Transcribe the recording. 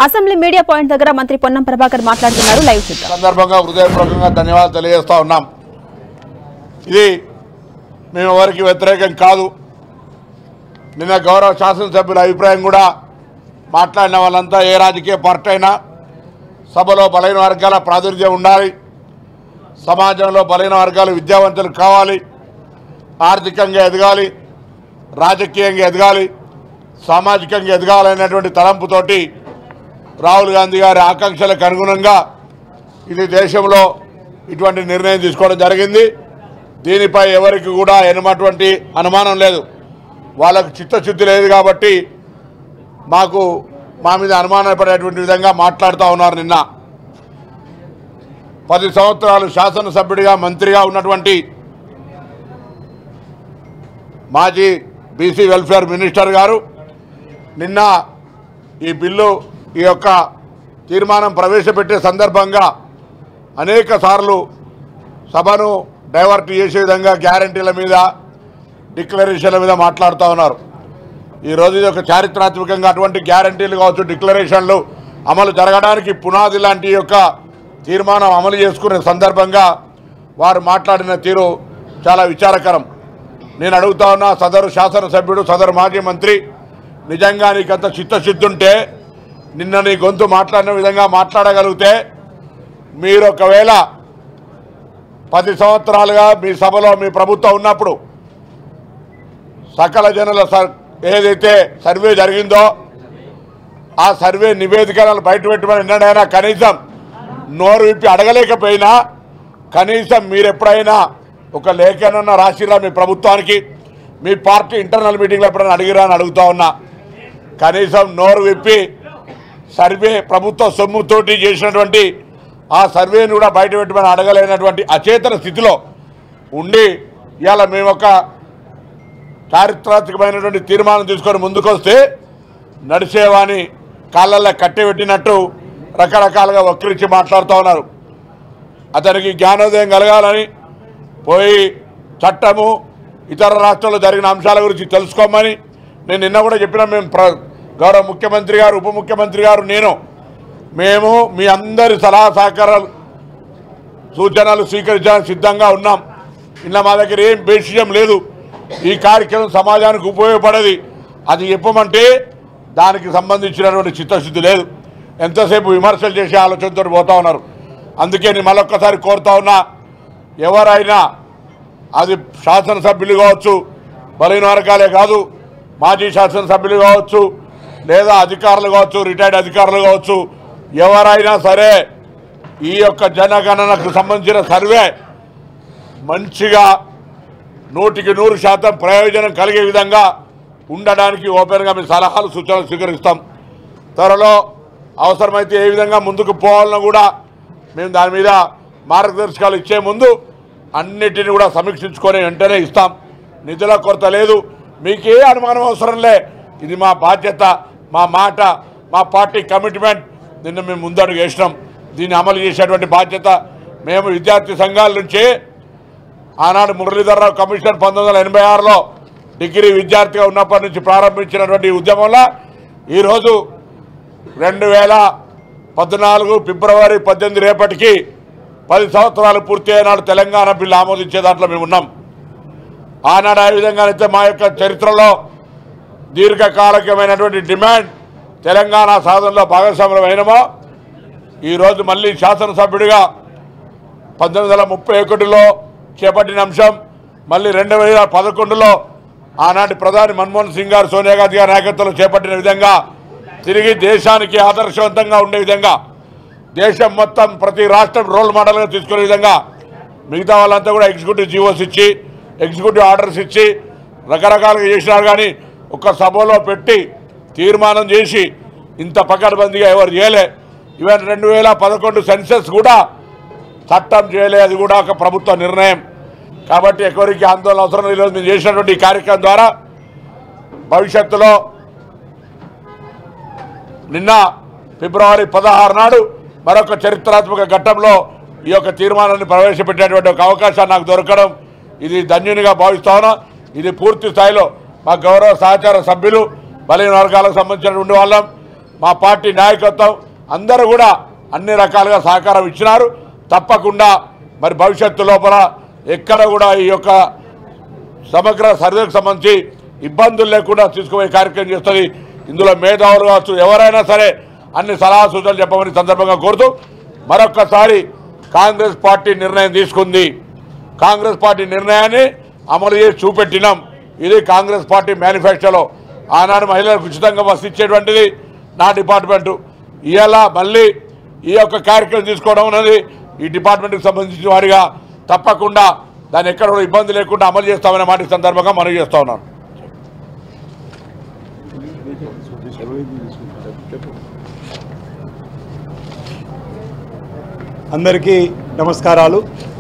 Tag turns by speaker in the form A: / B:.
A: Assembly media point దగ్గర మంత్రి పొన్నం ప్రభాకర్ మాట్లాడుతున్నారు లైవ్ చూద్దాం
B: సందర్భంగా హృదయపూర్వకంగా ధన్యవాదాలు తెలియజేస్తా ఉన్నాం ఇది మేము ఎవరికి వ్యతిరేకం కాదు నిన్న గౌరవ శాసనసభ్యుల అభిప్రాయం కూడా మాట్లాడిన వాళ్ళంతా ఏ రాజకీయ పార్టీ అయినా సభలో బలైన వర్గాల ప్రాతినిధ్యం ఉండాలి సమాజంలో బలైన వర్గాలు విద్యావంతులు కావాలి ఆర్థికంగా ఎదగాలి రాజకీయంగా ఎదగాలి సామాజికంగా ఎదగాలనేటువంటి తలంపుతోటి రాహుల్ గాంధీ గారి ఆకాంక్షలకు అనుగుణంగా ఇది దేశంలో ఇటువంటి నిర్ణయం తీసుకోవడం జరిగింది దీనిపై ఎవరికి కూడా ఎనమటువంటి అనుమానం లేదు వాళ్ళకు చిత్తశుద్ధి లేదు కాబట్టి మాకు మా మీద అనుమానం పడేటువంటి విధంగా మాట్లాడుతూ ఉన్నారు నిన్న పది సంవత్సరాలు శాసనసభ్యుడిగా మంత్రిగా ఉన్నటువంటి మాజీ బీసీ వెల్ఫేర్ మినిస్టర్ గారు నిన్న ఈ బిల్లు ఈ యొక్క తీర్మానం ప్రవేశపెట్టే సందర్భంగా అనేక సార్లు సభను డైవర్ట్ చేసే విధంగా గ్యారంటీల మీద డిక్లరేషన్ల మీద మాట్లాడుతూ ఉన్నారు ఈరోజు ఇది ఒక చారిత్రాత్మకంగా అటువంటి గ్యారంటీలు కావచ్చు డిక్లరేషన్లు అమలు జరగడానికి పునాది లాంటి యొక్క తీర్మానం అమలు చేసుకునే సందర్భంగా వారు మాట్లాడిన తీరు చాలా విచారకరం నేను అడుగుతా ఉన్నా సదరు శాసనసభ్యుడు సదరు మాజీ మంత్రి నిజంగా నీకంత చిత్తశుద్ధి ఉంటే నిన్న నీ గొంతు మాట్లాడిన విధంగా మాట్లాడగలిగితే మీరు ఒకవేళ పది సంవత్సరాలుగా మీ సభలో మీ ప్రభుత్వం ఉన్నప్పుడు సకల జనుల సర్ ఏదైతే సర్వే జరిగిందో ఆ సర్వే నివేదికలను బయట పెట్టమని ఎన్నడైనా కనీసం నోరు విప్పి అడగలేకపోయినా కనీసం మీరు ఎప్పుడైనా ఒక లేఖనన్న రాసిరా మీ ప్రభుత్వానికి మీ పార్టీ ఇంటర్నల్ మీటింగ్లో ఎప్పుడైనా అడిగిరా అని అడుగుతా ఉన్నా కనీసం నోరు విప్పి సర్వే ప్రభుత్వ సొమ్ముతోటి చేసినటువంటి ఆ సర్వేని కూడా బయట పెట్టమని అడగలేనటువంటి అచేతన స్థితిలో ఉండి ఇవాళ మేము ఒక చారిత్రాత్మకమైనటువంటి తీర్మానం తీసుకొని ముందుకొస్తే నడిచేవాని కాళ్ళల్లో కట్టెబెట్టినట్టు రకరకాలుగా వక్రించి మాట్లాడుతూ ఉన్నారు అతనికి జ్ఞానోదయం కలగాలని పోయి చట్టము ఇతర రాష్ట్రాల్లో జరిగిన అంశాల గురించి తెలుసుకోమని నేను నిన్న కూడా చెప్పిన మేము ప్ర గౌరవ ముఖ్యమంత్రి గారు ఉప ముఖ్యమంత్రి గారు నేను మేము మీ అందరి సలహా సహకారాలు సూచనలు స్వీకరించడానికి సిద్ధంగా ఉన్నాం నిన్న మా దగ్గర ఏం విషయం లేదు ఈ కార్యక్రమం సమాజానికి ఉపయోగపడేది అది చెప్పమంటే దానికి సంబంధించినటువంటి చిత్తశుద్ధి లేదు ఎంతసేపు విమర్శలు చేసే ఆలోచనతో పోతా ఉన్నారు అందుకే నేను మళ్ళొక్కసారి కోరుతా ఉన్నా ఎవరైనా అది శాసనసభ్యులు కావచ్చు బలైన వర్గాలే కాదు మాజీ శాసనసభ్యులు కావచ్చు లేదా అధికారులు కావచ్చు రిటైర్డ్ అధికారులు కావచ్చు ఎవరైనా సరే ఈ యొక్క జనగణనకు సంబంధించిన సర్వే మంచిగా నూటికి నూరు శాతం ప్రయోజనం కలిగే విధంగా ఉండడానికి ఓపెన్గా మీ సలహాలు సూచనలు స్వీకరిస్తాం త్వరలో అవసరమైతే ఏ విధంగా ముందుకు పోవాలన్నా కూడా మేము దాని మీద మార్గదర్శకాలు ఇచ్చే ముందు అన్నిటిని కూడా సమీక్షించుకొని వెంటనే ఇస్తాం నిధుల కొరత లేదు మీకే అనుమానం అవసరం లే ఇది మా బాధ్యత మా మాట మా పార్టీ కమిట్మెంట్ నిన్న మేము ముందడుగు వేసినాం దీన్ని అమలు చేసేటువంటి బాధ్యత మేము విద్యార్థి సంఘాల నుంచి ఆనాడు మురళీధరరావు కమిషన్ పంతొమ్మిది వందల ఎనభై ఆరులో డిగ్రీ విద్యార్థిగా ఉన్నప్పటి నుంచి ప్రారంభించినటువంటి ఈ ఉద్యమంలో ఈరోజు రెండు వేల పద్నాలుగు ఫిబ్రవరి పద్దెనిమిది రేపటికి పది సంవత్సరాలు పూర్తి అయినాడు తెలంగాణ బిల్లు ఆమోదించే దాంట్లో మేము ఉన్నాం ఆనాడు ఆ విధంగానైతే మా యొక్క చరిత్రలో దీర్ఘకాలికమైనటువంటి డిమాండ్ తెలంగాణ సాధనలో భాగస్వామ్యం అయినమో ఈరోజు మళ్ళీ శాసనసభ్యుడిగా పంతొమ్మిది వందల ముప్పై ఒకటిలో చేపట్టిన అంశం మళ్ళీ రెండు వేల పదకొండులో ఆనాటి ప్రధాని మన్మోహన్ సింగ్ గారు సోనియా గాంధీ గారి నాయకత్వంలో చేపట్టిన విధంగా తిరిగి దేశానికి ఆదర్శవంతంగా ఉండే విధంగా దేశం మొత్తం ప్రతి రాష్ట్రం రోల్ మోడల్గా తీసుకునే విధంగా మిగతా వాళ్ళంతా కూడా ఎగ్జిక్యూటివ్ జీవోస్ ఇచ్చి ఎగ్జిక్యూటివ్ ఆర్డర్స్ ఇచ్చి రకరకాలుగా చేసినారు కానీ ఒక సభలో పెట్టి తీర్మానం చేసి ఇంత పకడ్బందీగా ఎవరు చేయలే ఈవెన్ రెండు వేల పదకొండు సెన్సెస్ కూడా చట్టం చేయలే అది కూడా ఒక ప్రభుత్వ నిర్ణయం కాబట్టి ఎవరికి ఆందోళన అవసరం లేదు. ఈరోజు మేము చేసినటువంటి ఈ కార్యక్రమం ద్వారా భవిష్యత్తులో నిన్న ఫిబ్రవరి పదహారు నాడు మరొక చరిత్రాత్మక ఘట్టంలో ఈ యొక్క తీర్మానాన్ని ప్రవేశపెట్టేటువంటి ఒక అవకాశాన్ని నాకు దొరకడం ఇది ధన్యునిగా భావిస్తాను ఇది పూర్తి స్థాయిలో మా గౌరవ సహచార సభ్యులు బలహీన వర్గాలకు సంబంధించినటువంటి వాళ్ళం మా పార్టీ నాయకత్వం అందరూ కూడా అన్ని రకాలుగా సహకారం ఇచ్చినారు తప్పకుండా మరి భవిష్యత్తు లోపల ఎక్కడ కూడా ఈ యొక్క సమగ్ర సర్వేకు సంబంధించి ఇబ్బందులు లేకుండా తీసుకుపోయే కార్యక్రమం చేస్తుంది ఇందులో మేధావులు కావచ్చు ఎవరైనా సరే అన్ని సలహా సూచనలు చెప్పమని సందర్భంగా కోరుతూ మరొక్కసారి కాంగ్రెస్ పార్టీ నిర్ణయం తీసుకుంది కాంగ్రెస్ పార్టీ నిర్ణయాన్ని అమలు చేసి చూపెట్టినాం ఇది కాంగ్రెస్ పార్టీ మేనిఫెస్టోలో ఆనాడు మహిళలకు ఉచితంగా బస్సు ఇచ్చేటువంటిది నా డిపార్ట్మెంటు ఇవాళ మళ్ళీ ఈ యొక్క కార్యక్రమం తీసుకోవడం అనేది ఈ డిపార్ట్మెంట్కి సంబంధించిన వారిగా తప్పకుండా దాన్ని ఎక్కడ కూడా ఇబ్బంది లేకుండా అమలు చేస్తామనే మాట ఈ సందర్భంగా మనవి చేస్తా ఉన్నాను
C: అందరికీ నమస్కారాలు